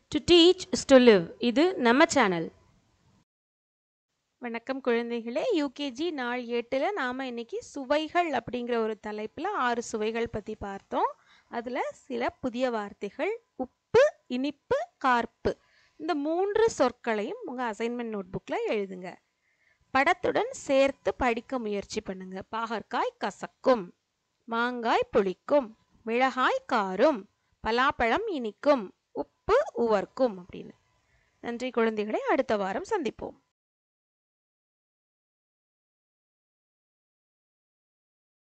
to teach is to live இது நம்ம channel வணக்கம் குழந்தைகளே யூகேஜி நாள் எட்டில் நாம் இன்னைக்கு சுவைகள் அப்படிங்கிற ஒரு தலைப்பில் ஆறு சுவைகள் பற்றி பார்த்தோம் அதில் சில புதிய வார்த்தைகள் உப்பு இனிப்பு கார்ப்பு இந்த மூன்று சொற்களையும் உங்கள் அசைன்மெண்ட் நோட்புக்கில் எழுதுங்க படத்துடன் சேர்த்து படிக்க முயற்சி பண்ணுங்க பாகற்காய் கசக்கும் மாங்காய் புளிக்கும் மிளகாய் காரும் பலாப்பழம் இனிக்கும் உப்பு உவர்க்கும் அப்படின்னு நன்றி குழந்தைகளை அடுத்த வாரம் சந்திப்போம்